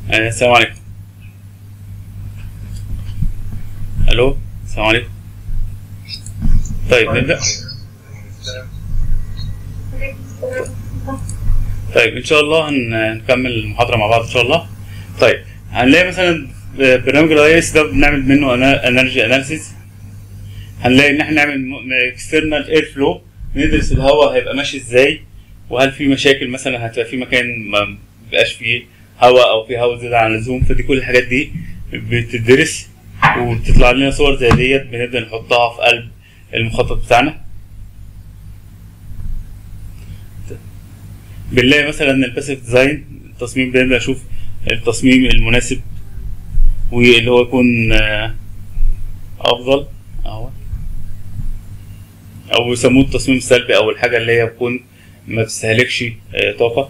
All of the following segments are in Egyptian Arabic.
آه، السلام عليكم الو السلام عليكم طيب نبدا طيب ان شاء الله هن- هنكمل المحاضره مع بعض ان شاء الله طيب هنلاقي مثلا برنامج الاي اس ده بنعمل منه انرجي اناليسيس هنلاقي ان احنا نعمل اكسترنال اير فلو ندرس الهواء هيبقى ماشي ازاي وهل في مشاكل مثلا هتبقى في مكان ما بيبقاش فيه هواء او في هواء زياده عن اللزوم فدي كل الحاجات دي بتدرس وبتطلع لنا صور زي ديت بنبدا نحطها في قلب المخطط بتاعنا بنلاقي مثلا الباسيف ديزاين التصميم بنبدا نشوف التصميم المناسب واللي هو يكون آه، افضل اهو او يسموه التصميم السلبي او الحاجه اللي هي بتكون ما بتستهلكش آه، طاقه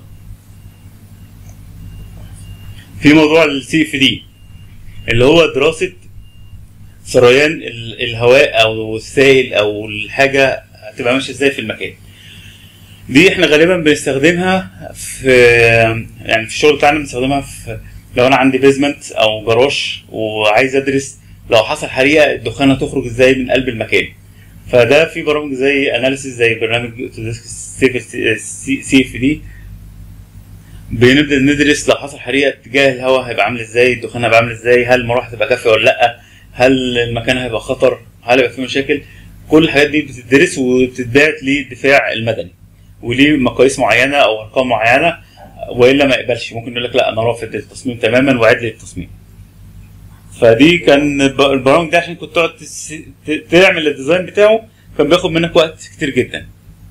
في موضوع السي اف دي اللي هو دراسه سريان ال- الهواء او السائل او الحاجه هتبقى ماشيه ازاي في المكان دي احنا غالبا بنستخدمها في يعني في الشغل بتاعنا بنستخدمها في لو انا عندي بيزمنت او جراج وعايز ادرس لو حصل حريقه الدخان هتخرج ازاي من قلب المكان فده في برامج زي اناليسيس زي برنامج سي اف دي بنبدا ندرس لو حصل حريقه اتجاه الهواء هيبقى عامل ازاي الدخان هيبقى عامل ازاي هل المروحه هتبقى كافيه ولا لا هل المكان هيبقى خطر هل هيبقى فيه مشاكل كل الحاجات دي بتدرس وبتتبعت للدفاع المدني وليه مقاييس معينه او ارقام معينه والا ما يقبلش ممكن يقول لك لا انا رافض التصميم تماما واعد لي التصميم فدي كان ب- البرامج دي عشان كنت تقعد تس- ت- تعمل الديزاين بتاعه كان بياخد منك وقت كتير جدا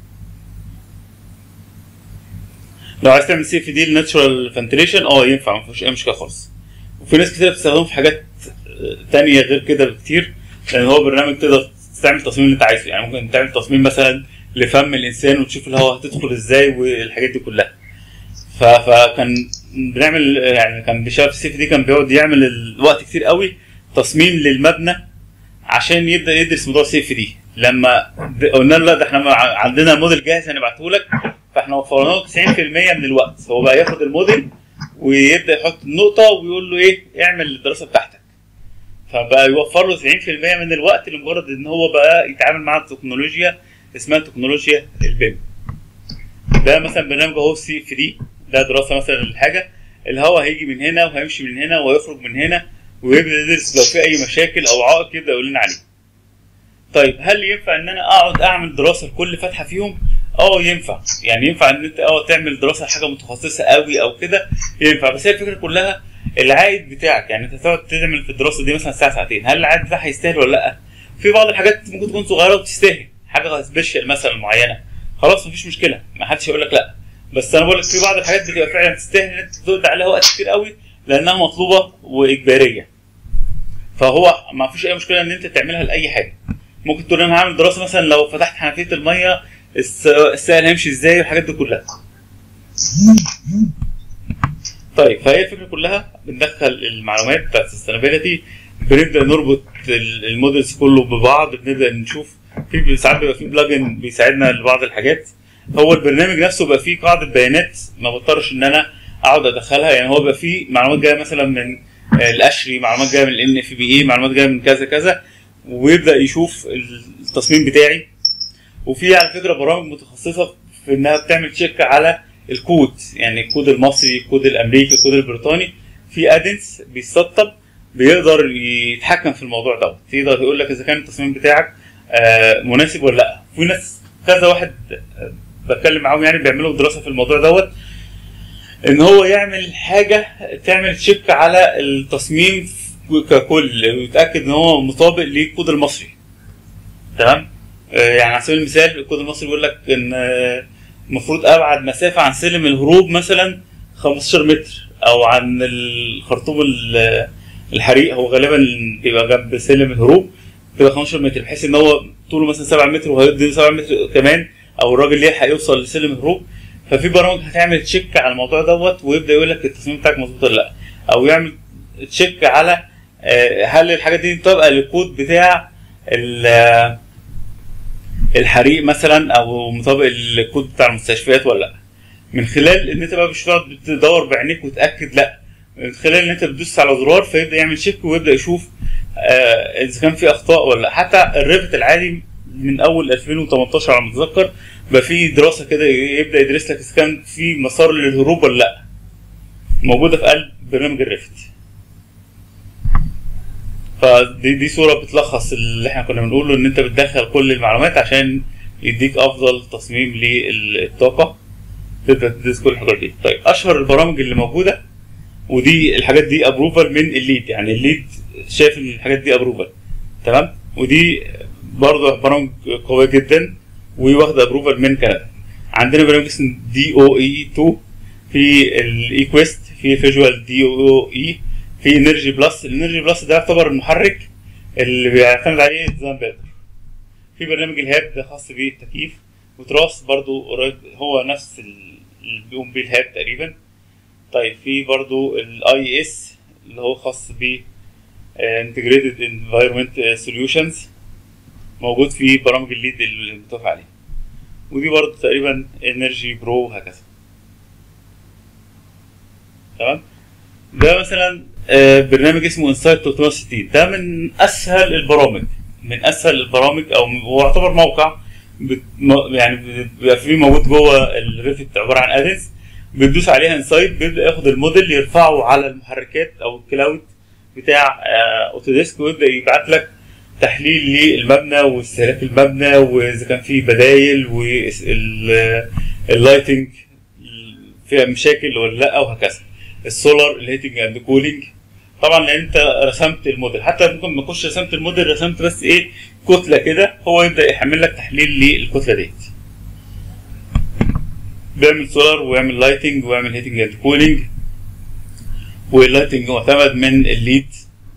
لو عايز تعمل سي في دي الناتشورال فنتليشن اه ينفع ما فيهوش اي مشكله خالص وفي ناس كتير بتستخدمه في حاجات آه، تانية غير كده بكتير لان هو برنامج تقدر تعمل التصميم اللي انت عايزه يعني ممكن تعمل تصميم مثلا لفم الانسان وتشوف الهواء هتدخل ازاي والحاجات دي كلها ف- فكان بنعمل يعني كان بيشتغل في السيف دي كان بيقعد يعمل الوقت كتير قوي تصميم للمبنى عشان يبدا يدرس موضوع السيف دي لما د- قلنا له لا ده احنا مع- عندنا موديل جاهز هنبعته لك فاحنا وفرنا له 90% من الوقت هو بقى ياخد الموديل ويبدا يحط النقطه ويقول له ايه اعمل الدراسه بتاعتك فبقى يوفر له 90% من الوقت لمجرد ان هو بقى يتعامل مع التكنولوجيا اسمها تكنولوجيا البيم ده مثلا برنامج اهو سي في دي ده دراسه مثلا للحاجه الهواء هيجي من هنا وهيمشي من هنا وهيخرج من هنا ويبدا يدرس لو في اي مشاكل او عائق يبدا يقول لنا عليه طيب هل ينفع ان انا اقعد اعمل دراسه لكل فتحه فيهم اه ينفع يعني ينفع ان انت اه تعمل دراسه لحاجه متخصصه قوي او كده ينفع بس هي الفكره كلها العائد بتاعك يعني انت تقعد تعمل في الدراسه دي مثلا ساعه ساعتين هل العائد بتاعها يستاهل ولا لا في بعض الحاجات ممكن تكون صغيره وتستاهل حاجه سبيشال مثلا معينه خلاص مفيش مشكله ما حدش هيقول لك لا بس انا بقول لك في بعض الحاجات بتبقى فعلا تستاهل ان انت تقعد عليها وقت كتير قوي لانها مطلوبه واجباريه فهو ما فيش اي مشكله ان انت تعملها لاي حاجه ممكن تقول انا هعمل دراسه مثلا لو فتحت حنفيه الميه الس- السائل هيمشي ازاي والحاجات دي كلها طيب فهي الفكره كلها بندخل المعلومات بتاعت السستينابيلتي بنبدا نربط ال- المودلز كله ببعض بنبدا نشوف في ساعات بيبقى في بلجن بيساعدنا لبعض الحاجات هو البرنامج نفسه بيبقى فيه قاعده بيانات ما بضطرش ان انا اقعد ادخلها يعني هو بيبقى فيه معلومات جايه مثلا من آه، الاشري معلومات جايه من الان اف بي اي معلومات جايه من كذا كذا ويبدا يشوف التصميم بتاعي وفي على فكره برامج متخصصه في انها بتعمل تشيك على الكود يعني الكود المصري الكود الامريكي الكود البريطاني في ادنس بيسطب بيقدر يتحكم في الموضوع دوت يقدر يقول لك اذا كان التصميم بتاعك آه، مناسب ولا لا في ناس كذا واحد آه، بتكلم معاهم يعني بيعملوا دراسه في الموضوع دوت ان هو يعمل حاجه تعمل تشيك على التصميم ككل ويتاكد ان هو مطابق للكود المصري تمام آه، يعني على سبيل المثال الكود المصري بيقول لك ان آه، المفروض ابعد مسافه عن سلم الهروب مثلا 15 متر او عن الخرطوم ال- الحريق هو غالبا بيبقى جنب سلم الهروب بيبقى 15 متر بحيث ان هو طوله مثلا 7 متر وهيدي 7 متر كمان او الراجل يلحق يوصل لسلم الهروب ففي برامج هتعمل تشيك على الموضوع دوت ويبدا يقول لك التصميم بتاعك مظبوط ولا لا او يعمل تشيك على آه، هل الحاجات دي مطابقه للكود بتاع ال- آه، الحريق مثلا او مطابق الكود بتاع المستشفيات ولا لا من خلال ان انت بقى مش تقعد تدور بعينيك وتاكد لا من خلال ان انت بتدوس على زرار فيبدا يعمل شيك ويبدا يشوف آه اذا كان في اخطاء ولا لا. حتى الريفت العادي من اول 2018 على ما اتذكر بقى في دراسه كده يبدا يدرس لك اذا كان في مسار للهروب ولا لا موجوده في قلب برنامج الريفت فدي دي صوره بتلخص اللي احنا كنا بنقوله ان انت بتدخل كل المعلومات عشان يديك افضل تصميم للطاقه تقدر تدرس كل الحاجات دي طيب اشهر البرامج اللي موجوده ودي الحاجات دي ابروفال من الليد يعني الليد شايف ان الحاجات دي ابروفال تمام ودي برضه برامج قويه جدا وواخده ابروفال من كندا عندنا برنامج اسمه دي او اي 2 في الاي كويست في فيجوال دي او اي في انرجي بلس الانرجي بلس ده يعتبر المحرك اللي بيعتمد عليه ديزاين بيلدر في برنامج الهاب ده خاص بالتكييف وتراس برضو قريب هو نفس اللي بيقوم بيه الهاب تقريبا طيب في برضو الاي اس اللي هو خاص ب انتجريتد انفايرمنت سوليوشنز موجود في برامج الليد اللي متفق عليه ودي برضو تقريبا انرجي برو وهكذا تمام ده مثلا آه، برنامج اسمه انسايت 360 ده من اسهل البرامج من اسهل البرامج او هو يعتبر موقع بت... م- يعني بيبقى فيه موجود جوه الريفت عباره عن ادنس بتدوس عليها انسايت بيبدا ياخد الموديل يرفعه على المحركات او الكلاود بتاع آه، اوتوديسك ويبدا يبعت لك تحليل للمبنى واستهلاك المبنى واذا كان فيه بدايل واللايتنج فيها مشاكل ولا لا وهكذا السولار الهيتنج اند كولينج طبعا لان انت رسمت الموديل حتى ممكن ما تكونش رسمت الموديل رسمت بس ايه كتله كده هو يبدا يحمل لك تحليل للكتله ديت بيعمل سولار ويعمل لايتنج ويعمل هيتنج اند كولينج واللايتنج معتمد من الليد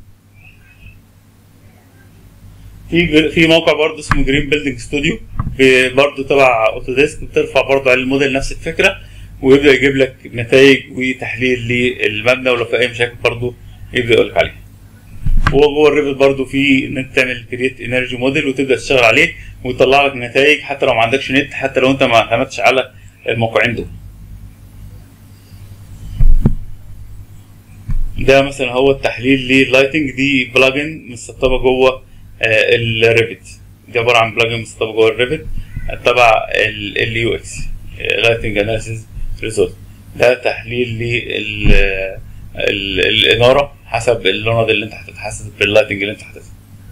في في موقع برضه اسمه جرين بيلدينج ستوديو برضه تبع اوتوديسك بترفع برضه على الموديل نفس الفكره ويبدا يجيب لك نتائج وتحليل للمبنى ولو في اي مشاكل برضه يبدا يقول لك عليها هو جوه الريفت برضه في ان انت تعمل كريت انرجي موديل وتبدا تشتغل عليه ويطلع لك نتائج حتى لو ما عندكش نت حتى لو انت ما اعتمدتش على الموقعين دول ده مثلا هو التحليل لللايتنج دي بلاجن مستقطبه جوه آه، الريفت دي عباره عن بلاجن مستقطبه جوه الريفت تبع اليو اكس لايتنج اناليسيس ريزولت ده تحليل لل ال- الاناره حسب اللون اللي انت حاططها حسب اللايتنج اللي انت حاططها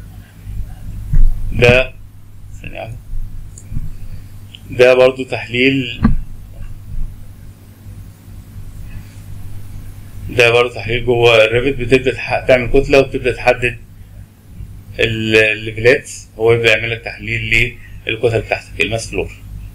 ده ثانية واحدة. ده برضو تحليل ده برضو تحليل جوه الريفت بتبدا تح- تعمل كتله وبتبدا تحدد ال- الليفلات هو يبدا يعمل لك تحليل للكتل بتاعتك الماس فلور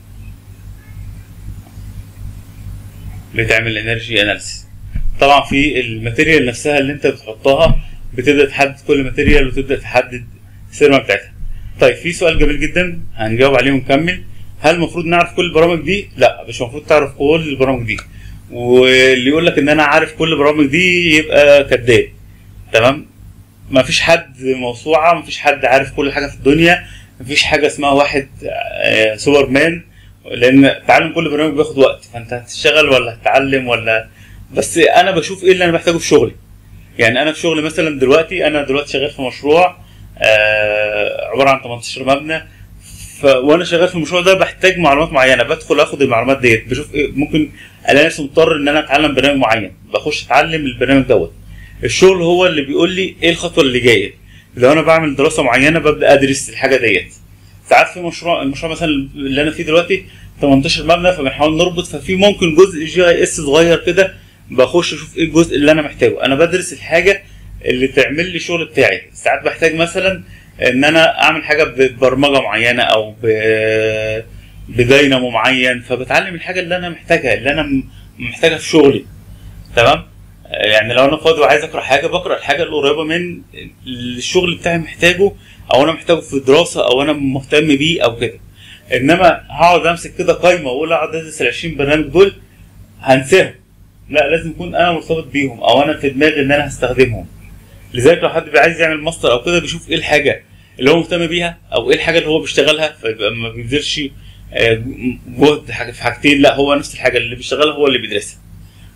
بتعمل انرجي اناليسيس طبعا في الماتيريال نفسها اللي انت بتحطها بتبدا تحدد كل ماتيريال وتبدا تحدد السيرما بتاعتها طيب في سؤال جميل جدا هنجاوب عليه ونكمل هل المفروض نعرف كل البرامج دي لا مش المفروض تعرف كل البرامج دي واللي يقول لك ان انا عارف كل البرامج دي يبقى كذاب تمام ما فيش حد موسوعه ما فيش حد عارف كل حاجه في الدنيا ما فيش حاجه اسمها واحد آه، سوبر مان لان تعلم كل برنامج بياخد وقت فانت هتشتغل ولا هتتعلم ولا بس انا بشوف ايه اللي انا محتاجه في شغلي يعني انا في شغلي مثلا دلوقتي انا دلوقتي شغال في مشروع آه عباره عن 18 مبنى ف... وانا شغال في المشروع ده بحتاج معلومات معينه بدخل اخد المعلومات ديت بشوف إيه ممكن الاقي نفسي مضطر ان انا اتعلم برنامج معين بخش اتعلم البرنامج دوت الشغل هو اللي بيقول لي ايه الخطوه اللي جايه لو انا بعمل دراسه معينه ببدا ادرس الحاجه ديت ساعات في مشروع المشروع مثلا اللي انا فيه دلوقتي 18 مبنى فبنحاول نربط ففي ممكن جزء جي اي اس صغير كده بخش اشوف ايه الجزء اللي انا محتاجه انا بدرس الحاجه اللي تعمل لي الشغل بتاعي ساعات بحتاج مثلا ان انا اعمل حاجه ببرمجه معينه او ب- بدينامو معين فبتعلم الحاجه اللي انا محتاجها اللي انا م- محتاجها في شغلي تمام آه، يعني لو انا فاضي وعايز اقرا حاجه بقرا الحاجه اللي قريبه من الشغل بتاعي محتاجه او انا محتاجه في دراسه او انا مهتم بيه او كده انما هقعد امسك كده قايمه واقول اقعد ادرس ال 20 برنامج دول هنساهم لا لازم يكون انا مرتبط بيهم او انا في دماغي ان انا هستخدمهم لذلك لو حد بيبقى عايز يعمل ماستر او كده بيشوف ايه الحاجه اللي هو مهتم بيها او ايه الحاجه اللي هو بيشتغلها فيبقى ما بيبذلش آه، جهد حاجة- في حاجتين لا هو نفس الحاجه اللي بيشتغلها هو اللي بيدرسها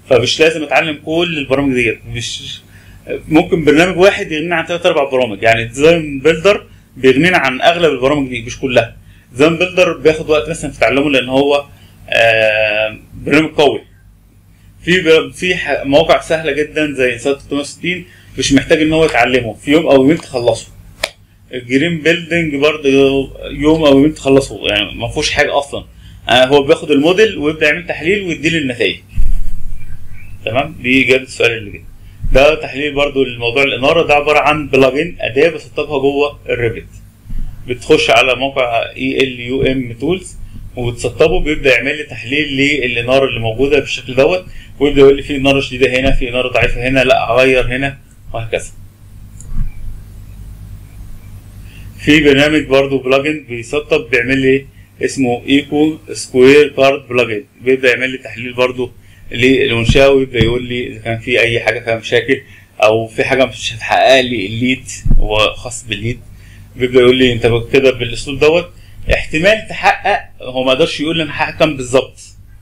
فمش لازم اتعلم كل البرامج ديت مش ممكن برنامج واحد يغنينا عن ثلاث اربع برامج يعني ديزاين بيلدر بيغنينا عن اغلب البرامج دي مش كلها ديزاين بيلدر بياخد وقت مثلا في تعلمه لان هو آه برنامج قوي في بر- في ح- مواقع سهله جدا زي انسان 360 مش محتاج ان هو يتعلمه في يوم او يومين تخلصه الجرين بيلدينج برضه يوم او يومين تخلصه يعني ما فيهوش حاجه اصلا آه هو بياخد الموديل ويبدا يعمل تحليل ويديلي النتائج تمام دي اجابه السؤال اللي جاي ده تحليل برضو لموضوع الاناره ده عباره عن بلجن اداه بسطبها جوه الريفت بتخش على موقع اي ال يو ام تولز وتسطبه بيبدا يعمل لي تحليل للاناره اللي موجوده بالشكل دوت ويبدا يقول لي في اناره شديده هنا في اناره ضعيفه هنا لا اغير هنا وهكذا في برنامج برضو بلجن بيسطب بيعمل لي اسمه ايكو سكوير كارد بلجن بيبدا يعمل لي تحليل برضو للمنشاه ويبدا يقول لي اذا كان في اي حاجه فيها مشاكل او في حاجه مش هتحقق لي الليد هو خاص بالليد بيبدا يقول لي انت كده بالاسلوب دوت احتمال تحقق هو ما قدرش يقول لي انا هحقق كام بالظبط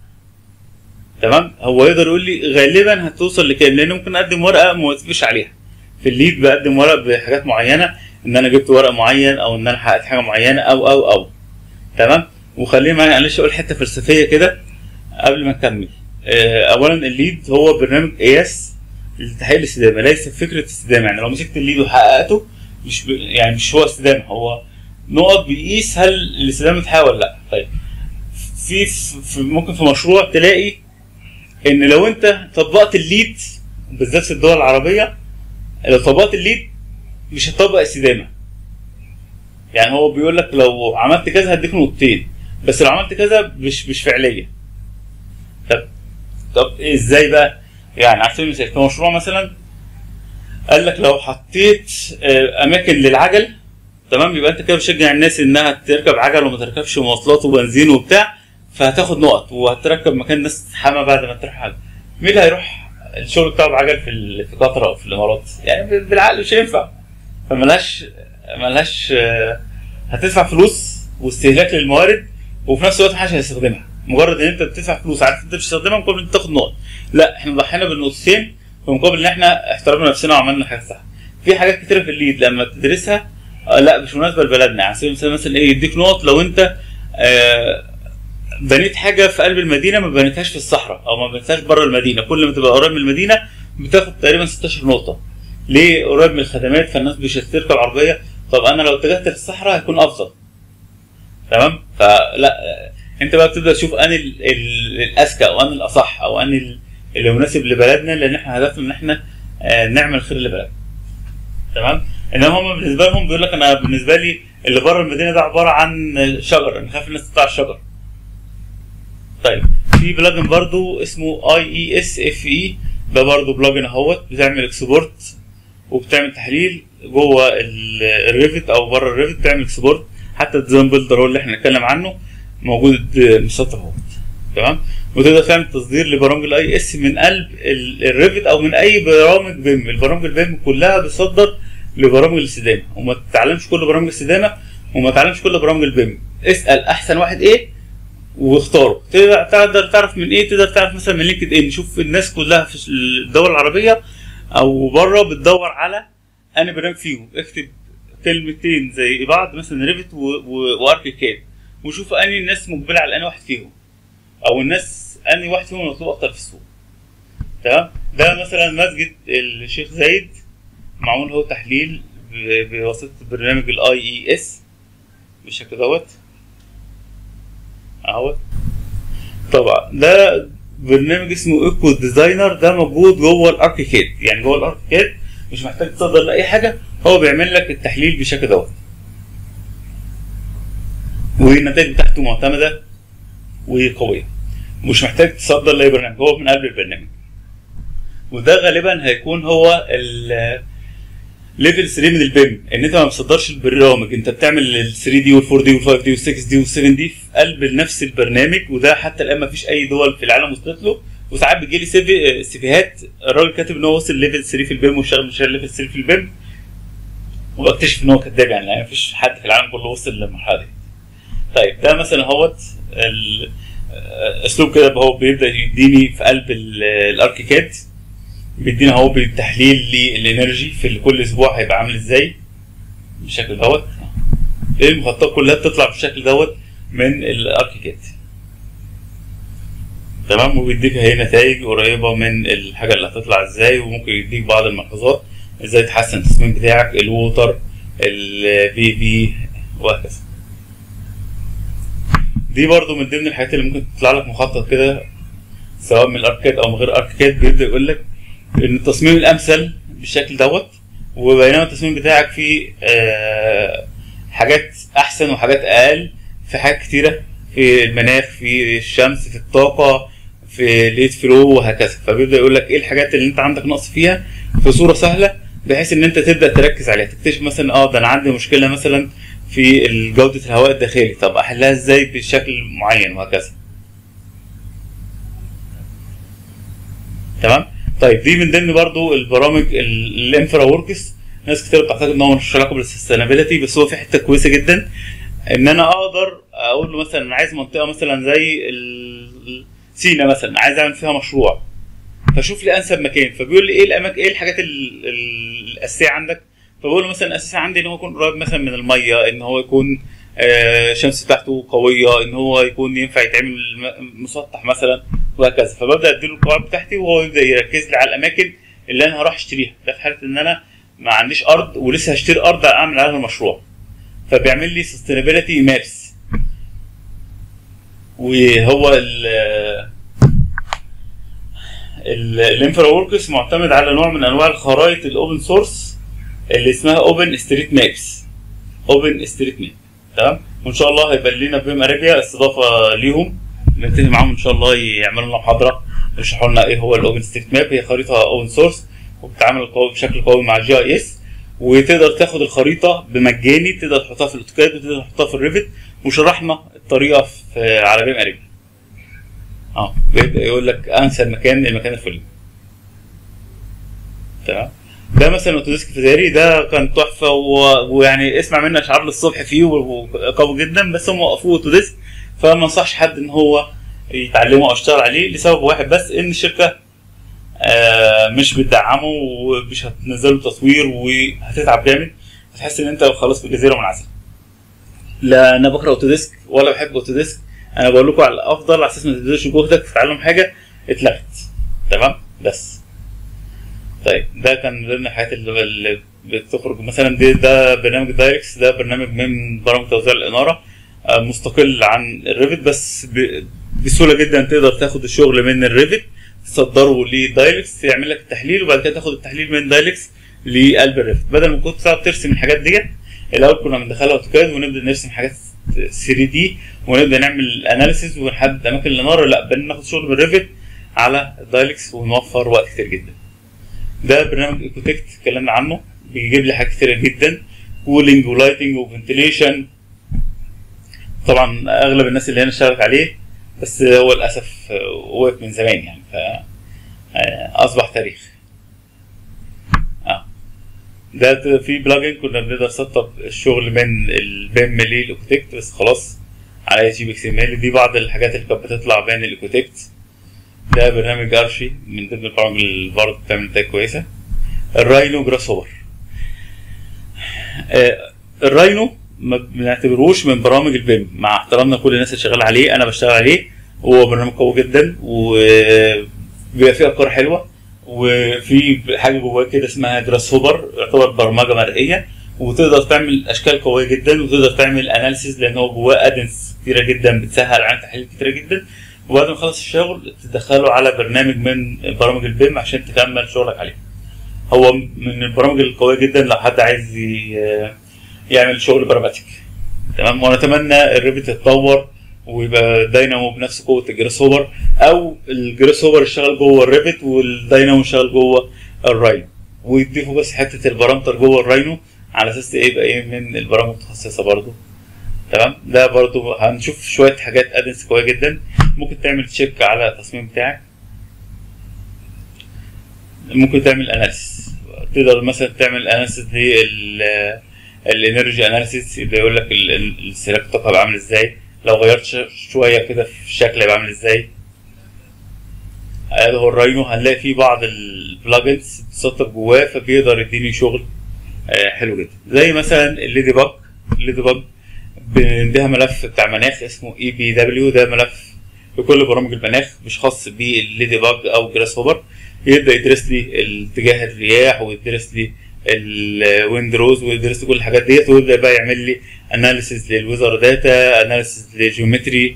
تمام هو يقدر يقول لي غالبا هتوصل لكام لان ممكن اقدم ورقه ما وافقش عليها في الليد بقدم ورق بحاجات معينه ان انا جبت ورق معين او ان انا حققت حاجه معينه او او او تمام وخلينا معايا معلش اقول حته فلسفيه كده قبل ما نكمل آه، اولا الليد هو برنامج قياس لتحقيق الاستدامه ليس فكره استدامه يعني لو مسكت الليد وحققته مش ب... يعني مش هو استدامه هو نقط بيقيس هل الاستدامه اتحقق ولا لا طيب في, في ممكن في مشروع تلاقي ان لو انت طبقت الليد بالذات في الدول العربيه لو طبقت الليد مش هتطبق استدامه يعني هو بيقول لك لو عملت كذا هديك نقطتين بس لو عملت كذا مش مش فعليه طب طب إيه ازاي بقى يعني على سبيل المثال في مشروع مثلا قال لك لو حطيت آه، اماكن للعجل تمام يبقى انت كده بتشجع الناس انها تركب عجل وما تركبش مواصلات وبنزين وبتاع فهتاخد نقط وهتركب مكان ناس تحمى بعد ما تروح عجل مين اللي هيروح الشغل بتاعه بعجل في ال- في قطر او في الامارات يعني بال- بالعقل مش هينفع فملهاش ملهاش آه، هتدفع فلوس واستهلاك للموارد وفي نفس الوقت محدش هيستخدمها مجرد ان انت بتدفع فلوس عارف انت مش هتستخدمها مقابل ان انت تاخد نقط لا احنا ضحينا بالنقطتين في مقابل ان احنا احترمنا نفسنا وعملنا حاجه صح في حاجات كتيره في الليد لما تدرسها آه لا مش مناسبه لبلدنا على سبيل المثال مثلا ايه يديك نقط لو انت آه بنيت حاجه في قلب المدينه ما بنيتهاش في الصحراء او ما بنيتهاش بره المدينه كل ما تبقى قريب من المدينه بتاخد تقريبا 16 نقطه ليه قريب من الخدمات فالناس مش هتركب عربيه طب انا لو اتجهت للصحراء هيكون افضل تمام فلا انت بقى بتبدا تشوف ان ال- ال- الاذكى او ان الاصح او ان ال- اللي مناسب لبلدنا لان احنا هدفنا ان احنا آه، نعمل خير لبلدنا تمام انما هم بالنسبه لهم بيقول لك انا بالنسبه لي اللي بره المدينه ده عباره عن شجر انا خايف الناس تقطع الشجر طيب في بلجن برضو اسمه اي اي اس اف اي ده برضو بلجن اهوت بتعمل اكسبورت وبتعمل تحليل جوه ال- الريفت او بره الريفت بتعمل اكسبورت حتى الديزاين بيلدر هو اللي احنا نتكلم عنه موجود مسطح اهوت تمام وتقدر تعمل تصدير لبرامج الاي اس من قلب ال- الريفت او من اي برامج بيم البرامج البيم كلها بتصدر لبرامج الاستدامه وما تتعلمش كل برامج الاستدامه وما تتعلمش كل برامج البيم اسال احسن واحد ايه واختاره تقدر تقدر تعرف من ايه تقدر تعرف مثلا من لينكد ان شوف الناس كلها في الدول العربيه او بره بتدور على انا برنامج فيهم اكتب كلمتين زي بعض مثلا ريفت واركيكاد وشوف انهي الناس مقبله على انهي واحد فيهم او الناس انهي واحد فيهم مطلوب اكتر في السوق تمام ده مثلا مسجد الشيخ زايد معمول هو تحليل ب- بواسطه برنامج الاي اي اس بالشكل دوت اهوت طبعا ده برنامج اسمه ايكو ديزاينر ده موجود جوه الاركيكاد يعني جوه الاركيكاد مش محتاج تصدر لاي حاجه هو بيعمل لك التحليل بالشكل دوت والنتائج بتاعته معتمده وقويه مش محتاج تصدر لاي برنامج هو من قلب البرنامج وده غالبا هيكون هو ال ليفل 3 من البيم ان انت ما بتصدرش البرامج انت بتعمل ال 3 دي وال 4 دي وال 5 دي وال 6 دي وال 7 دي في قلب نفس البرنامج وده حتى الان ما فيش اي دول في العالم وصلت له وساعات بيجي لي سيفي سيفيهات الراجل كاتب ان هو وصل ليفل 3 في البيم وشغال مش ليفل 3 في البيم وبكتشف ان هو كذاب يعني يعني ما فيش حد في العالم كله وصل للمرحله دي طيب ده مثلا اهوت ال- آه، اسلوب كده هو بيبدا يديني في قلب ال- الاركيكاد بيدينا هو بالتحليل للانرجي في كل اسبوع هيبقى عامل ازاي بالشكل دوت المخططات كلها بتطلع بالشكل دوت من الاركيكاد تمام وبيديك هي نتائج قريبه من الحاجه اللي هتطلع ازاي وممكن يديك بعض الملحوظات ازاي تحسن التصميم بتاعك الووتر البي في وهكذا دي برضو من ضمن الحاجات اللي ممكن تطلع لك مخطط كده سواء من الاركاد او من غير اركاد بيبدا يقول لك ان التصميم الامثل بالشكل دوت وبينما التصميم بتاعك فيه آه حاجات احسن وحاجات اقل في حاجات كتيره في المناخ في الشمس في الطاقه في ليت فلو وهكذا فبيبدا يقول لك ايه الحاجات اللي انت عندك نقص فيها في صوره سهله بحيث ان انت تبدا تركز عليها تكتشف مثلا اه ده انا عندي مشكله مثلا في جوده الهواء الداخلي طب احلها ازاي بشكل معين وهكذا تمام طيب دي من ضمن برضو البرامج الانفرا وركس ناس كتير بتعتقد ان هو مش علاقه بالسستينابيلتي بس هو في حته كويسه جدا ان انا اقدر اقول له مثلا انا عايز منطقه مثلا زي ال- سينا مثلا عايز اعمل فيها مشروع فشوف لي انسب مكان فبيقول لي ايه الاماكن ايه الحاجات ال- ال- الاساسيه عندك فبقول له مثلا الاساسي عندي ان هو يكون قريب مثلا من الميه ان هو يكون آه، الشمس بتاعته قويه ان هو يكون ينفع يتعمل م- مسطح مثلا وهكذا فببدا اديله القواعد بتاعتي وهو يبدا يركز لي على الاماكن اللي انا هروح اشتريها ده في حاله ان انا ما عنديش ارض ولسه هشتري ارض اعمل عليها المشروع فبيعمل لي سستينابيلتي مابس وهو ال الانفرا وركس معتمد على نوع من انواع الخرائط الاوبن سورس اللي اسمها اوبن ستريت مابس اوبن ستريت ماب تمام وان شاء الله هيبقى لنا بيم ارابيا استضافه ليهم نتفق معاهم ان شاء الله يعملوا لنا محاضره يشرحوا لنا ايه هو الاوبن ستريت ماب هي خريطه اوبن سورس وبتتعامل قوي بشكل قوي مع الجي اي اس وتقدر تاخد الخريطه بمجاني تقدر تحطها في الاوتوكاد وتقدر تحطها في الريفت وشرحنا الطريقه في على بيم ارابيا اه بيبدا يقول لك انسب مكان المكان الفلاني تمام ده مثلا اوتوديسك فيزاري ده كان تحفه و... ويعني اسمع مني اشعار للصبح فيه وقوي جدا بس هم وقفوه اوتوديسك فما انصحش حد ان هو يتعلمه او يشتغل عليه لسبب واحد بس ان الشركه آه مش بتدعمه ومش هتنزله تصوير وهتتعب جامد هتحس ان انت خلاص في جزيره منعزله لا انا بكره اوتوديسك ولا بحب اوتوديسك انا بقول لكم على الافضل على اساس ما تبذلش جهدك في تعلم حاجه اتلغت تمام بس طيب ده كان من ضمن الحاجات اللي, اللي بتخرج مثلا دي ده برنامج دايركس ده برنامج من برامج توزيع الاناره آه، مستقل عن الريفت بس ب- بسهوله جدا تقدر تاخد الشغل من الريفت تصدره لدايلكس يعمل لك التحليل وبعد كده تاخد التحليل من دايلكس لقلب الريفت بدل ما كنت تقعد ترسم الحاجات ديت الاول كنا بندخلها اوتوكاد ونبدا نرسم حاجات 3 دي ونبدا نعمل اناليسيز ونحدد اماكن الاناره لا بل ناخد شغل بالريفت على دايلكس ونوفر وقت كتير جدا ده برنامج ايكوتكت اتكلمنا عنه بيجيب لي حاجات كتيره جدا كولينج ولايتنج وفنتليشن طبعا اغلب الناس اللي هنا اشتغلت عليه بس هو للاسف وقف من زمان يعني ف اصبح تاريخ اه ده في بلجن كنا بنقدر نسطب الشغل من البيم للايكوتكت بس خلاص على جي بي اكس ام ال دي بعض الحاجات اللي كانت بتطلع بين الايكوتكت ده برنامج ارشي من ضمن البرامج اللي برضه بتعمل نتائج كويسه الراينو جراس هوبر آه الراينو ما بنعتبروش من برامج البيم مع احترامنا لكل الناس اللي شغاله عليه انا بشتغل عليه هو برنامج قوي جدا وبيبقى فيه افكار حلوه وفي حاجه جواه كده اسمها جراس هوبر يعتبر برمجه مرئيه وتقدر تعمل اشكال قويه جدا وتقدر تعمل اناليسيز لان هو جواه ادنس كتيره جدا بتسهل على تحليل كتيره جدا وبعد ما تخلص الشغل تدخله على برنامج من برامج البيم عشان تكمل شغلك عليه هو من البرامج القويه جدا لو حد عايز يعمل شغل براماتيك تمام ونتمنى الريفت يتطور ويبقى داينامو بنفس قوه الجراس هوبر او الجراس هوبر يشتغل جوه الريفت والداينامو يشتغل جوه الراينو ويضيفوا بس حته البارامتر جوه الراينو على اساس ايه يبقى ايه من البرامج المتخصصه برضو تمام ده برضو هنشوف شويه حاجات ادنس قويه جدا ممكن تعمل تشيك على التصميم بتاعك ممكن تعمل اناليسيس تقدر مثلا تعمل اناليسيس لل الانرجي اناليسيس اللي يقول لك الاستهلاك الطاقه هيبقى عامل ازاي لو غيرت ش- شويه كده في الشكل هيبقى عامل ازاي هذا هو الراينو هنلاقي فيه بعض البلجنز بتسطب جواه فبيقدر يديني شغل آه، حلو جدا زي مثلا الليدي باج الليدي باج بنديها ملف بتاع مناخ اسمه اي بي دبليو ده ملف لكل برامج المناخ مش خاص بالليدي باج او جراس هوبر يبدا يدرس لي اتجاه الرياح ويدرس لي الويندروز ويدرس لي كل الحاجات ديت ويبدا بقى يعمل لي اناليسيز للويزر داتا اناليسيز للجيومتري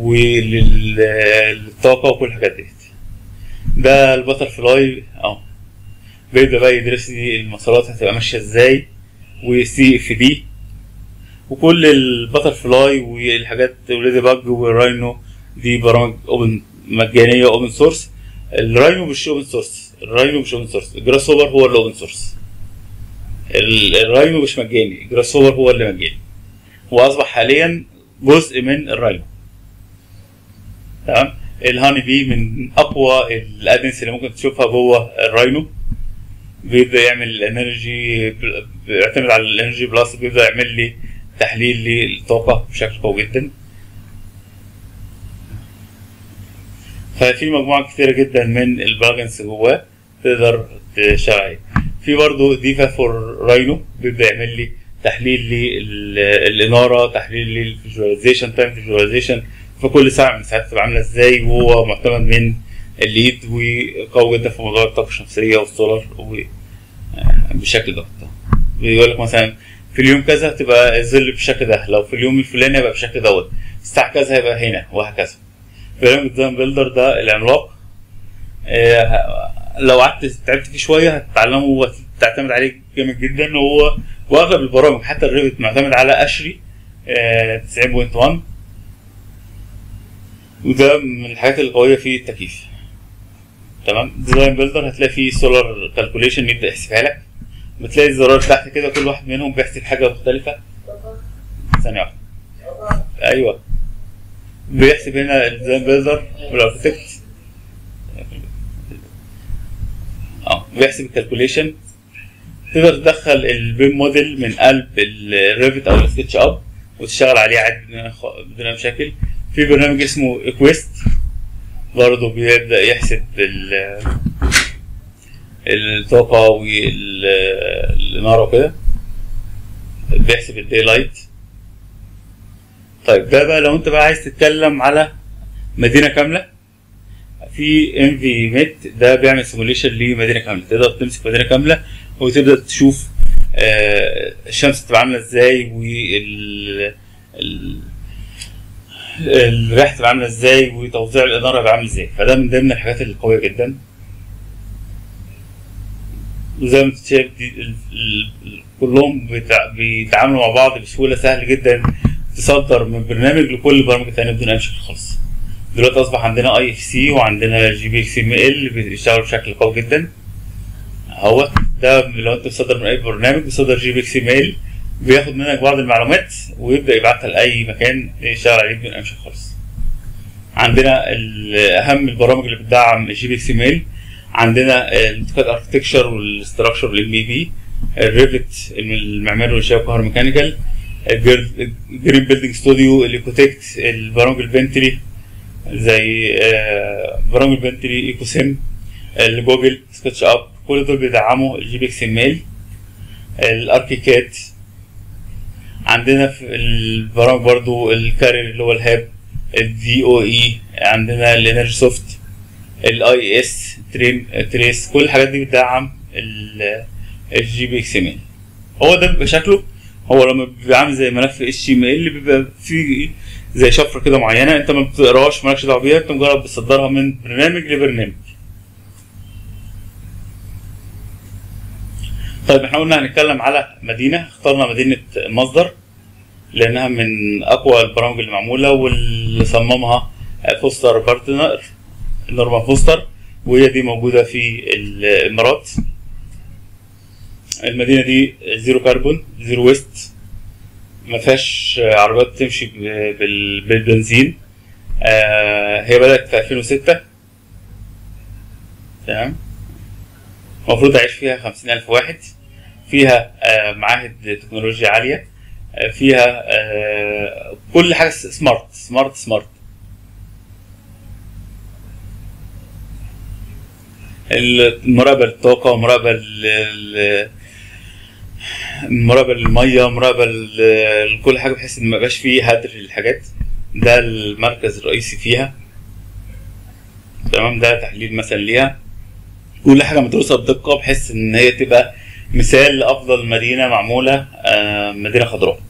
وللطاقه وكل الحاجات ديت ده البتر فلاي اه بيبدا بقى يدرس لي المسارات هتبقى ماشيه ازاي وسي اف دي وكل البتر فلاي والحاجات وليدي باج والراينو دي برامج اوبن مجانيه اوبن سورس الراينو مش اوبن سورس الراينو مش اوبن سورس الجراس هوبر هو اللي اوبن سورس ال- الراينو مش مجاني الجراس هوبر هو اللي مجاني واصبح حاليا جزء من الراينو تمام الهاني بي من اقوى الادنس اللي ممكن تشوفها جوه الراينو بيبدا يعمل الانرجي بيعتمد على الانرجي بلس بيبدا يعمل لي تحليل للطاقه بشكل قوي جدا ففي مجموعه كثيره جدا من البلجنز جواه تقدر تشتغل عليه في برضه ديفا فور راينو بيبدا يعمل لي تحليل للاناره تحليل للفيجواليزيشن تايم فيجواليزيشن فكل ساعه من الساعات تبقى عامله ازاي وهو معتمد من الليد وقوي جدا في موضوع الطاقه الشمسيه والسولار و- بالشكل ده بيقول لك مثلا في اليوم كذا تبقى الظل بالشكل ده لو في اليوم الفلاني هيبقى بالشكل دوت الساعه كذا هيبقى هنا وهكذا برنامج ديزاين بيلدر ده العملاق آه، لو قعدت تعبت فيه شويه هتتعلمه وتعتمد عليه جامد جدا وهو واغلب البرامج حتى الريفت معتمد على اشري آه، 90.1 وده من الحاجات القويه في التكييف تمام ديزاين بيلدر هتلاقي فيه سولار كالكوليشن يبدا يحسبها لك بتلاقي الزرار تحت كده كل واحد منهم بيحسب حاجه مختلفه ثانيه واحده ايوه بيحسب هنا الديزاين بيلدر والاركتكت اه بيحسب الكالكوليشن تقدر تدخل البيم موديل من قلب الريفت او السكتش اب وتشتغل عليه عادي بدون خ- بدون مشاكل في برنامج اسمه اكويست برضه بيبدا يحسب ال- الطاقه والاناره وكده بيحسب الدي لايت طيب ده بقى لو انت بقى عايز تتكلم على مدينه كامله في ام في ميت ده بيعمل سيموليشن لمدينه كامله تقدر تمسك مدينه كامله وتبدا تشوف آه، الشمس تبقى عامله ازاي وال ال- الريح تبقى عامله ازاي وتوزيع الاناره هيبقى عامل ازاي فده من ضمن الحاجات القويه جدا وزي ما انت شايف دي ال- ال- ال- كلهم بيتع- بيتعاملوا مع بعض بسهوله سهل جدا تصدر من برنامج لكل البرامج التانية بدون اي مشاكل خالص دلوقتي اصبح عندنا اي اف سي وعندنا جي بي اكس ام ال بيشتغلوا بشكل قوي جدا اهو ده لو انت بتصدر من اي برنامج بتصدر جي بي اكس ام ال بياخد منك بعض المعلومات ويبدا يبعتها لاي مكان يشتغل عليه بدون اي مشاكل خالص عندنا ال- اهم البرامج اللي بتدعم الجي بي اكس ام ال عندنا الاوتوكاد اركتكشر والاستراكشر والام بي بي الريفت المعماري والانشاء القهر ميكانيكال جرين بيلدينج ستوديو الايكوتكت البرامج الفنتري زي آه، برامج الفنتري ايكو سيم الجوجل سكتش اب كل دول بيدعموا الجي بي اكس ام ال الاركيكاد عندنا في البرامج برضو الكارير اللي هو الهاب الدي او اي عندنا الانرجي سوفت الاي اس ترين تريس كل الحاجات دي بتدعم الجي بي اكس ام ال هو ده بيبقى شكله هو لما بيبقى عامل زي ملف اتش تي ام ال بيبقى فيه زي شفره كده معينه انت ما بتقراهاش مالكش دعوه بيها انت مجرد بتصدرها من برنامج لبرنامج طيب احنا قلنا هنتكلم على مدينه اخترنا مدينه مصدر لانها من اقوى البرامج اللي معموله واللي صممها فوستر بارتنر نورمان فوستر وهي دي موجوده في الامارات المدينه دي زيرو كربون زيرو ويست ما فيهاش عربيات تمشي ب- بال- بالبنزين آه، هي بدأت في 2006 تمام المفروض يعيش فيها 50 ألف واحد فيها آه، معاهد تكنولوجيا عالية آه، فيها آه، كل حاجه سمارت سمارت سمارت المراقبه للطاقه مراقبه لل- مراقبه للميه مراقبه ل- لكل حاجه بحيث ان ما يبقاش فيه هدر للحاجات ده المركز الرئيسي فيها تمام ده تحليل مثلا ليها كل حاجه مدروسه بدقه بحيث ان هي تبقى مثال لافضل مدينه معموله آه، مدينه خضراء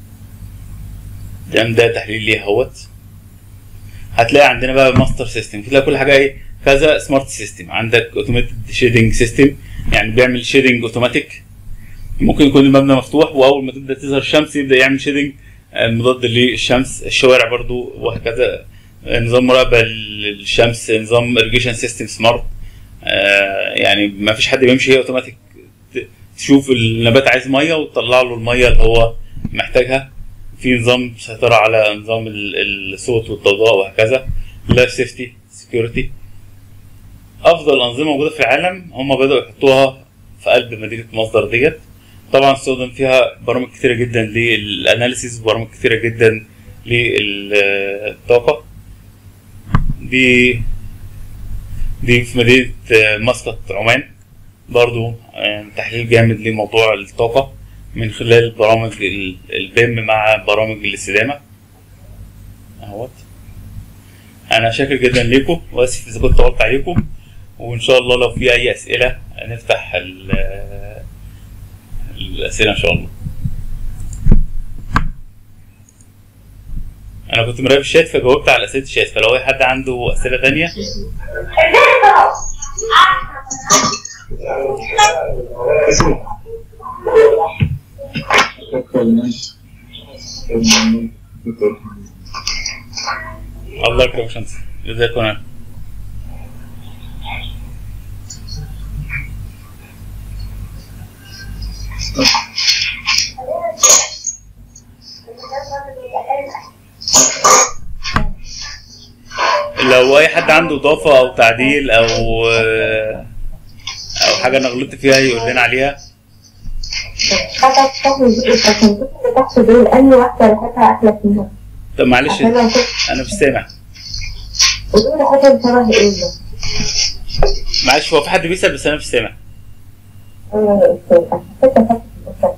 تمام ده تحليل ليها اهوت هتلاقي عندنا بقى ماستر سيستم تلاقي كل حاجه ايه كذا سمارت سيستم عندك اوتوماتيك شيدنج سيستم يعني بيعمل شيدنج اوتوماتيك ممكن يكون المبنى مفتوح واول ما تبدا تظهر الشمس يبدا يعمل شيدنج مضاد للشمس الشوارع برضو وهكذا آه، نظام مراقبه للشمس نظام اريجيشن سيستم سمارت يعني ما فيش حد بيمشي هي اوتوماتيك ت- تشوف النبات عايز ميه وتطلع له الميه اللي هو محتاجها في نظام سيطرة على نظام ال- الصوت والضوضاء وهكذا لايف سيفتي سكيورتي افضل انظمه موجوده في العالم هم بداوا يحطوها في قلب مدينه مصدر ديت طبعا استخدم فيها برامج كتيره جدا للاناليسيز وبرامج كتيره جدا للطاقه دي دي في مدينه مسقط عمان برضو آه، تحليل جامد لموضوع الطاقه من خلال برامج ال- البيم مع برامج الاستدامه اهوت انا شاكر جدا ليكم واسف اذا كنت طولت عليكم وان شاء الله لو في اي اسئله نفتح ال- الاسئله ان شاء الله انا كنت مراقب الشات فجاوبت على اسئله الشات فلو اي حد عنده اسئله تانية الله يكرمك يا شمس جزاكم الله لو اي حد عنده اضافه او تعديل او او حاجه انا غلطت فيها يقول لنا عليها حتى تاخد التكنيكات اللي تحت دول أي واحدة ريحتها أحلى فيها طب معلش عشان لو كنت انا مش سامع قولوا لي حاجة شبه إيه ده؟ معلش هو في حد بيسال بس انا مش سامع أيوة يا أستاذ أنا حسيت أفكر في الأستاذ.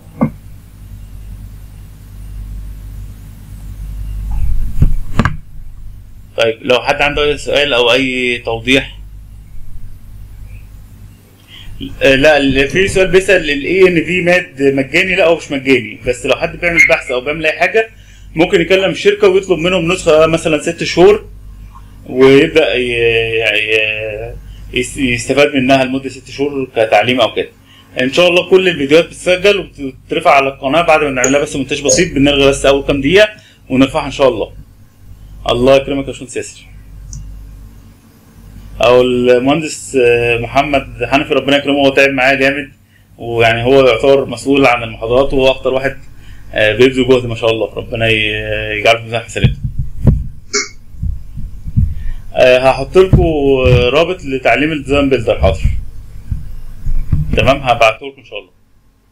طيب لو حد عنده اي سؤال او اي توضيح آه، لا ال- في سؤال بيسال الاي ان في ماد مجاني لا هو مش مجاني بس لو حد بيعمل بحث او بيعمل اي حاجه ممكن يكلم الشركه ويطلب منهم نسخه مثلا ست شهور ويبدا ي- ي- يس- يستفاد منها لمده ست شهور كتعليم او كده ان شاء الله كل الفيديوهات بتسجل وبترفع على القناه بعد ما نعمل لها بس مونتاج بسيط بنلغي بس اول كام دقيقه ونرفعها ان شاء الله الله يكرمك يا باشمهندس ياسر او المهندس آه، محمد حنفي ربنا يكرمه هو تعب معايا جامد ويعني هو يعتبر مسؤول عن المحاضرات وهو اكتر واحد آه، بيبذل جهد ما شاء الله ربنا ي- يجعله في ميزان حسناته آه، هحط لكم رابط لتعليم الديزاين بيلدر حاضر تمام هبعته لكم ان شاء الله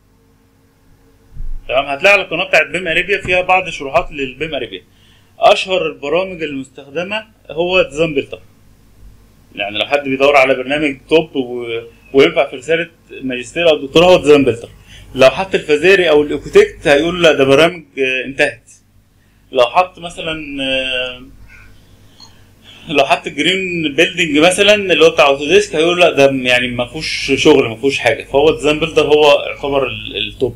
تمام هتلاقي على القناه بتاعت بيم اريبيا فيها بعض شروحات للبيم اريبيا اشهر البرامج المستخدمه هو ديزاين بيلدر يعني لو حد بيدور على برنامج توب و... وينفع في رساله ماجستير او دكتوراه هو ديزاين بيلدر لو حط الفازاري او الاوكوتكت هيقول لا ده برامج آه، انتهت لو حط مثلا آه، لو حط جرين بيلدينج مثلا اللي هو بتاع اوتوديسك هيقول لا ده يعني ما فيهوش شغل ما فيهوش حاجه فهو ديزاين بيلدر هو يعتبر ال- التوب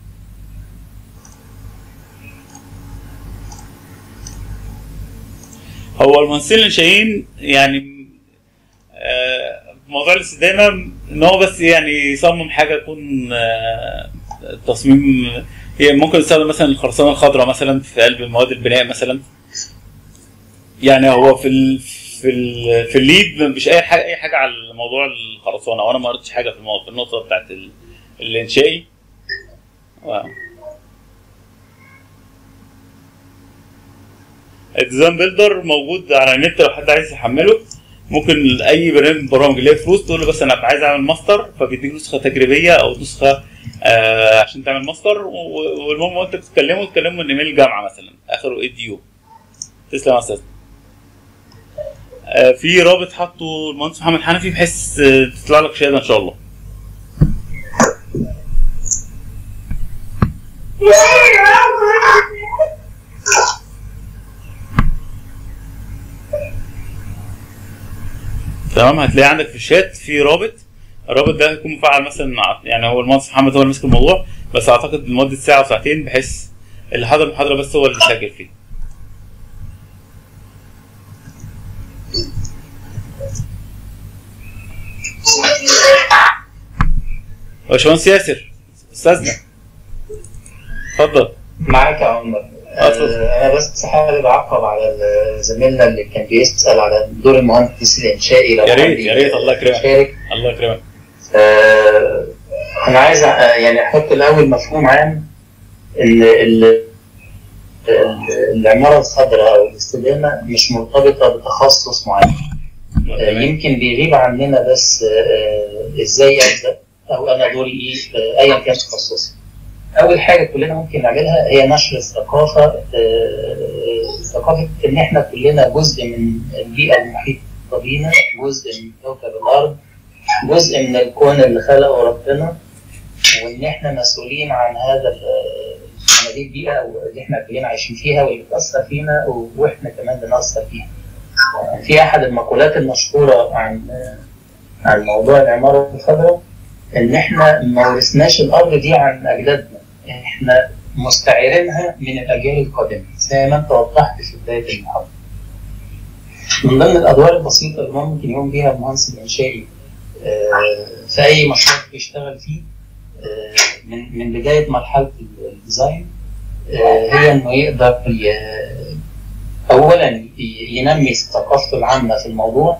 هو المهندسين الانشائيين يعني آه، موضوع الاستدامه ان هو بس يعني يصمم حاجه تكون آه، تصميم هي ممكن يستخدم مثلا الخرسانه الخضراء مثلا في قلب مواد البناء مثلا يعني هو في ال في ال في الليد مش اي حاجه اي حاجه على موضوع الخرسانه وانا ما قريتش حاجه في الموضوع في النقطه بتاعت ال- الانشائي و- الديزاين بيلدر موجود على النت لو حد عايز يحمله ممكن اي برنامج من البرامج اللي هي فلوس تقول له بس انا عايز اعمل ماستر فبيديك نسخه تجريبيه او نسخه آه عشان تعمل ماستر و- والمهم وانت بتتكلموا تكلموا من ايميل الجامعه مثلا اخره اي دي يو تسلم يا استاذ آه في رابط حاطه المهندس محمد حنفي بحيث آه، تطلع لك شهاده ان شاء الله تمام هتلاقي عندك في الشات في رابط الرابط ده هيكون مفعل مثلا مع يعني هو المهندس محمد هو اللي ماسك الموضوع بس اعتقد لمده ساعه وساعتين بحيث اللي حضر المحاضره بس هو اللي سجل فيه باشمهندس ياسر استاذنا اتفضل معاك يا عمر اتفضل. آه، انا بس حابب اعقب على زميلنا اللي كان بيسال على دور المهندس الانشائي لو يا ريت حد يا ريت الله يكرمك يشارك الله يكرمك آه، انا عايز آه، يعني احط الاول مفهوم عام ان ال- ال- العماره الخضراء او الاستدامه مش مرتبطه بتخصص معين آه، يمكن بيغيب عننا بس آه، ازاي ابدا او انا دوري ايه آه، ايا كان تخصصي. اول حاجه كلنا ممكن نعملها هي نشر الثقافه آه، ثقافه ان احنا كلنا جزء من البيئه المحيطه بينا، جزء من كوكب الارض، جزء من الكون اللي خلقه ربنا وان احنا مسؤولين عن هذا ال- عن هذه البيئه اللي احنا كلنا عايشين فيها واللي بتاثر فينا واحنا كمان بنأثر فيها. في احد المقولات المشهوره عن عن موضوع العماره الخضراء ان احنا ما ورثناش الارض دي عن اجدادنا احنا مستعيرينها من الاجيال القادمه زي ما انت وضحت في بدايه المحاضره. من ضمن الادوار البسيطه اللي ممكن يقوم بيها المهندس الانشائي آه، في اي مشروع بيشتغل فيه آه، من من بدايه مرحله الديزاين آه، هي انه يقدر ي- اولا ي- ينمي ثقافته العامه في الموضوع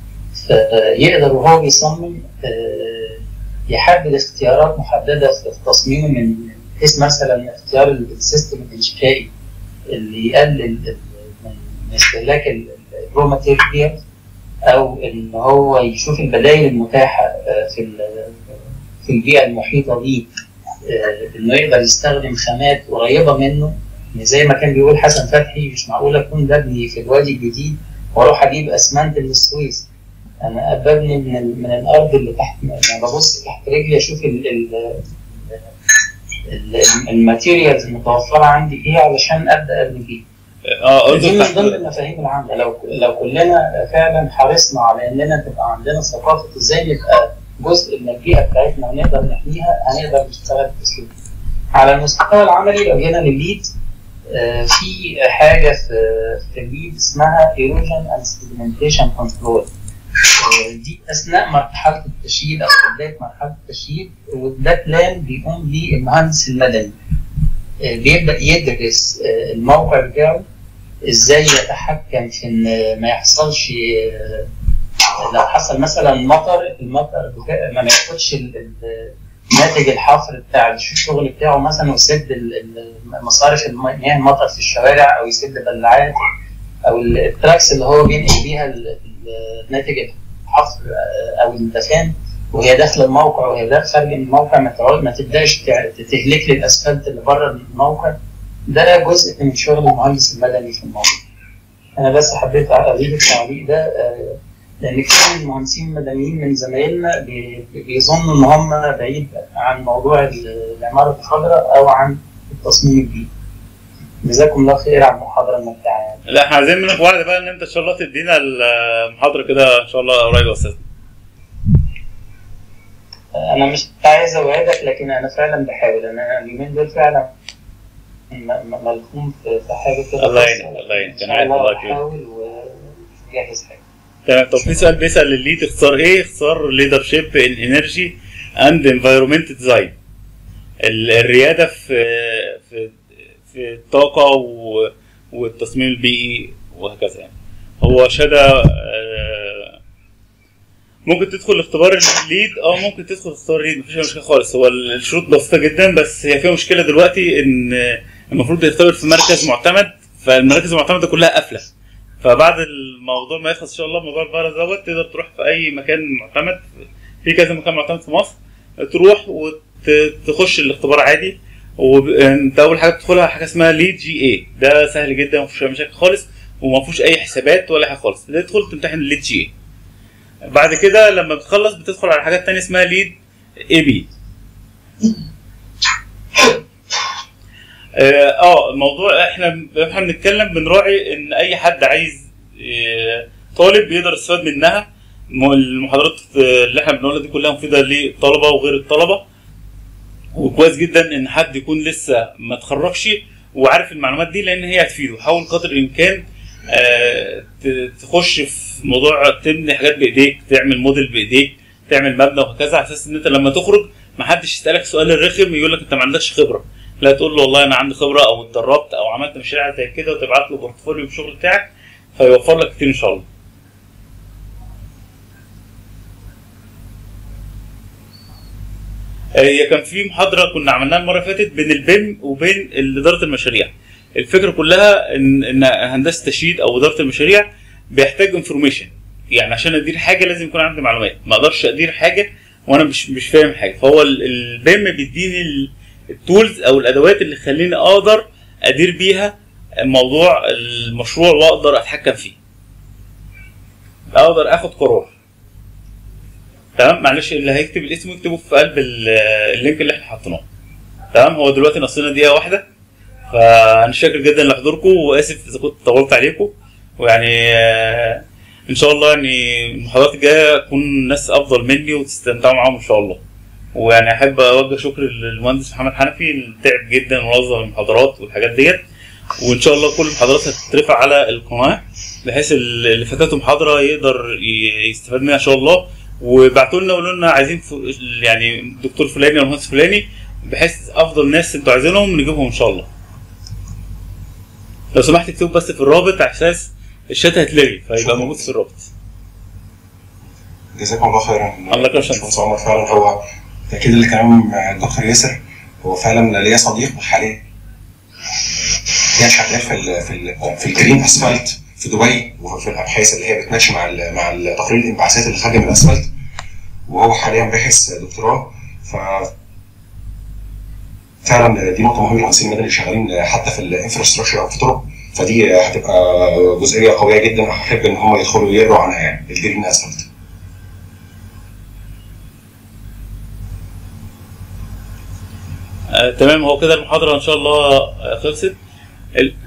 فيقدر وهو بيصمم آه، يحدد اختيارات محدده في تصميمه من حيث مثلا اختيار السيستم الانشائي اللي يقلل ال- من استهلاك الرو ماتيريال او ان هو يشوف البدائل المتاحه آه، في ال- في البيئه المحيطه بيه آه، انه يقدر يستخدم خامات قريبه منه يعني زي ما كان بيقول حسن فتحي مش معقول اكون ببني في الوادي الجديد واروح اجيب اسمنت من السويس انا ببني من ال- من الارض اللي تحت انا ببص تحت رجلي اشوف ال ال ال- الماتيريالز المتوفره عندي ايه علشان ابدا ابني بيها اه دي انظر من تحت ضمن المفاهيم العامه لو لو كلنا فعلا حرصنا على اننا تبقى عندنا ثقافه ازاي نبقى جزء من البيئه بتاعتنا ونقدر نحميها هنقدر نشتغل باسلوب على المستوى العملي لو جينا للليد آه، في حاجه في في الليد اسمها erosion and sedimentation control آه، دي اثناء مرحله التشييد او في بدايه مرحله التشييد وده بلان بيقوم بيه المهندس المدني آه، بيبدا يدرس آه، الموقع بتاعه ازاي يتحكم في ان ما يحصلش آه، لو حصل مثلا مطر المطر بتاع- ما ياخدش ال- ال- ناتج الحفر بتاع الشغل بتاعه مثلا ويسد ال- ال- مصارف المياه المطر في الشوارع او يسد بلاعات او ال- التراكس اللي هو بينقل بيها ال- ال- ناتج الحفر آه، او الدفان وهي داخله الموقع وهي داخل خارج الموقع ما تقعد ما تبداش تع- تهلك لي الاسفلت اللي بره الموقع ده جزء من شغل المهندس المدني في الموضوع. انا بس حبيت اضيف التعليق ده آه، لان كتير من المهندسين المدنيين من زمايلنا بي- بيظنوا ان هم بعيد عن موضوع ال- العماره الخضراء او عن التصميم البيئي. جزاكم الله خير على المحاضره الممتعه يعني. لا احنا عايزين منك وعد بقى ان انت ان شاء الله تدينا المحاضره كده ان شاء الله قريب يا استاذ انا مش عايز اوعدك لكن انا فعلا بحاول انا اليومين دول فعلا م- م- ملخوم في في حاجه كده الله خاصة. يعينك، الله يعينك. إن أنا شاء عارف الله الله يكرمك. بحاول وجاهز حاجه تمام طب في سؤال بيسال الليد اختصار ايه؟ اختصار ليدرشيب ان انرجي اند انفايرمنت ديزاين الرياده في في في الطاقه و- والتصميم البيئي وهكذا يعني هو شهاده آه، ممكن تدخل اختبار الليد اه ممكن تدخل اختبار الليد مفيش أي مشكله خالص هو الشروط بسيطه جدا بس هي فيها مشكله دلوقتي ان المفروض يختبر في مركز معتمد فالمراكز المعتمده كلها قافله فبعد الموضوع ما يخلص ان شاء الله موضوع الفيروس دوت تقدر تروح في اي مكان معتمد في كذا مكان معتمد في مصر تروح وت ت- تخش الاختبار عادي وانت اول حاجه بتدخلها حاجه اسمها ليد جي اي ده سهل جدا ما فيهوش أي مشاكل خالص وما فيهوش اي حسابات ولا حاجه خالص تدخل تمتحن الليد جي اي بعد كده لما بتخلص بتدخل على حاجات تانية اسمها ليد اي بي اه آه، الموضوع احنا احنا بنتكلم بنراعي ان اي حد عايز آه، طالب يقدر يستفاد منها م- المحاضرات آه، اللي احنا بنقولها دي كلها مفيده للطلبه وغير الطلبه وكويس جدا ان حد يكون لسه ما اتخرجش وعارف المعلومات دي لان هي هتفيده حاول قدر الامكان آه، ت- تخش في موضوع تبني حاجات بايديك تعمل موديل بايديك تعمل مبنى وهكذا على اساس ان انت لما تخرج ما حدش يسالك سؤال الرخم يقول لك انت ما عندكش خبره لا تقول له والله انا عندي خبره او اتدربت او عملت مشاريع زي كده وتبعت له بورتفوليو بالشغل بتاعك فيوفر لك كتير ان شاء الله هي كان في محاضره كنا عملناها المره اللي فاتت بين البيم وبين اداره المشاريع الفكره كلها ان ان هندسه تشييد او اداره المشاريع بيحتاج انفورميشن يعني عشان ادير حاجه لازم يكون عندي معلومات ما اقدرش ادير حاجه وانا مش مش فاهم حاجه فهو ال- البيم بيديني ال- التولز او الادوات اللي تخليني اقدر ادير بيها موضوع المشروع واقدر اتحكم فيه اقدر اخد قرار تمام معلش اللي هيكتب الاسم يكتبه في قلب ال- اللينك اللي احنا حاطينه تمام هو دلوقتي ناقصنا دقيقه واحده فانا شاكر جدا لحضوركم واسف اذا كنت طولت عليكم ويعني آه، ان شاء الله يعني المحاضرات الجايه تكون ناس افضل مني وتستمتعوا معاهم ان شاء الله ويعني احب اوجه شكر للمهندس محمد حنفي اللي تعب جدا ونظم المحاضرات والحاجات ديت وان شاء الله كل المحاضرات هتترفع على القناه بحيث اللي فاتته محاضره يقدر ي- يستفاد منها ان شاء الله وبعتوا لنا وقولوا لنا عايزين ف... يعني دكتور فلاني او مهندس فلاني بحيث افضل ناس انتوا عايزينهم نجيبهم ان شاء الله لو سمحت اكتبوا بس في الرابط على اساس الشات هيتلغي فيبقى شكراً. موجود في الرابط جزاكم الله خيرا الله يكرمك. باشمهندس عمر فعلا هو تاكيد لكلام الدكتور ياسر هو فعلا ليا صديق حاليا كان شغال في ال في ال في الجرين اسفلت في دبي وفي الابحاث اللي هي بتماتش مع ال مع ال- تقرير الانبعاثات اللي خارجه من الاسفلت وهو حاليا باحث دكتوراه ف فعلا دي نقطه مهمه للمهندسين المدني اللي شغالين حتى في الانفراستراكشر او في طرق فدي هتبقى جزئيه قويه جدا احب ان هم يدخلوا يقروا عنها يعني الجرين اسفلت آه تمام هو كده المحاضرة إن شاء الله آه، خلصت ال-